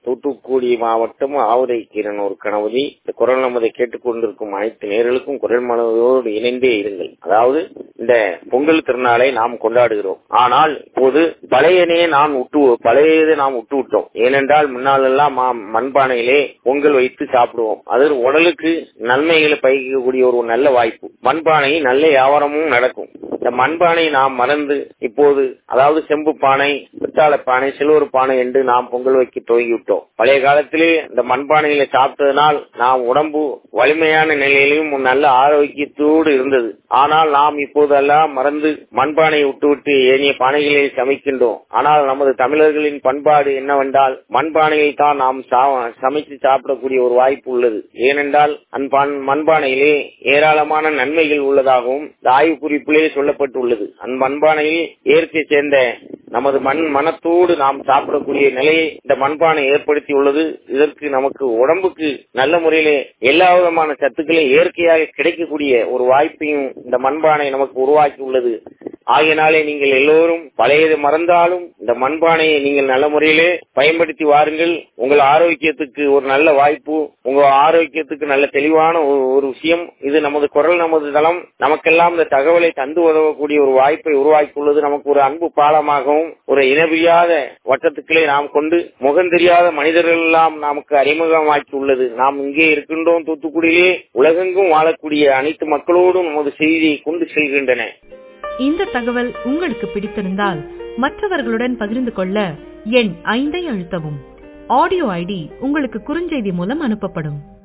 தூத்துக்குடி மாவட்டம் ஆவுரை கிரணூர் கணபதி இந்த குரல் நமதை கேட்டுக்கொண்டிருக்கும் அனைத்து நேர்களுக்கும் குரல் மனதோடு இணைந்தே இருங்கள் அதாவது இந்த பொங்கல் திருநாளை நாம் கொண்டாடுகிறோம் ஆனால் இப்போது பழையனே நாம் விட்டு பழையதை நாம் விட்டு விட்டோம் ஏனென்றால் முன்னால் எல்லாம் மா- மண்பானையிலே பொங்கல் வைத்து சாப்பிடுவோம் அது உடலுக்கு நன்மைகளை பயக்கக்கூடிய ஒரு நல்ல வாய்ப்பு மண்பானை நல்ல வியாபாரமும் நடக்கும் இந்த மண்பானை நாம் மறந்து இப்போது அதாவது செம்பு பானை பித்தாள பானை சில்வர் பானை என்று நாம் பொங்கல் வைக்க துவங்கிவிட்டோம் பழைய காலத்திலே இந்த மண்பானையில சாப்பிட்டதனால் நாம் உடம்பு வலிமையான நிலையிலும் ஒரு நல்ல ஆரோக்கியத்தோடு இருந்தது ஆனால் நாம் இப்போதெல்லாம் மறந்து மண்பானையை விட்டுவிட்டு ஏனைய பானைகளில் சமைக்கின்றோம் ஆனால் நமது தமிழர்களின் பண்பாடு என்னவென்றால் மண்பானையில் தான் நாம் சா- சமைத்து சாப்பிடக்கூடிய ஒரு வாய்ப்பு உள்ளது ஏனென்றால் அந்த பான்- மண்பானையிலே ஏராளமான நன்மைகள் உள்ளதாகவும் இந்த ஆய்வு குறிப்பிலே சொல்லப்பட்டுள்ளது அந்த மண்பானையில் இயற்கை சேர்ந்த நமது மண் மனத்தோடு நாம் சாப்பிடக்கூடிய நிலையை இந்த மண்பானை ஏற்படுத்தி உள்ளது இதற்கு நமக்கு உடம்புக்கு நல்ல முறையிலே எல்லா விதமான சத்துக்களையும் இயற்கையாக கிடைக்கக்கூடிய ஒரு வாய்ப்பையும் இந்த மண்பானை நமக்கு உருவாக்கி உள்ளது ஆகையினாலே நீங்கள் எல்லோரும் பழையது மறந்தாலும் இந்த மண்பானையை நீங்கள் நல்ல முறையிலே பயன்படுத்தி வாருங்கள் உங்கள் ஆரோக்கியத்துக்கு ஒரு நல்ல வாய்ப்பு உங்க ஆரோக்கியத்துக்கு நல்ல தெளிவான ஒரு ஒரு விஷயம் இது நமது குரல் நமது தளம் நமக்கெல்லாம் இந்த தகவலை தந்து உதவக்கூடிய ஒரு வாய்ப்பை உருவாக்கியுள்ளது நமக்கு ஒரு அன்பு பாலமாகவும் ஒரு இனபிரியாத வட்டத்துக்களே நாம் கொண்டு முகம் தெரியாத மனிதர்கள் எல்லாம் நமக்கு அறிமுகமாக்கி உள்ளது நாம் இங்கே இருக்கின்றோம் தூத்துக்குடியிலே உலகெங்கும் வாழக்கூடிய அனைத்து மக்களோடும் நமது செய்தியை கொண்டு செல்கின்றன இந்த தகவல் உங்களுக்கு பிடித்திருந்தால் மற்றவர்களுடன் பகிர்ந்து கொள்ள எண் ஐந்தை அழுத்தவும் ஆடியோ ஐடி உங்களுக்கு குறுஞ்செய்தி மூலம் அனுப்பப்படும்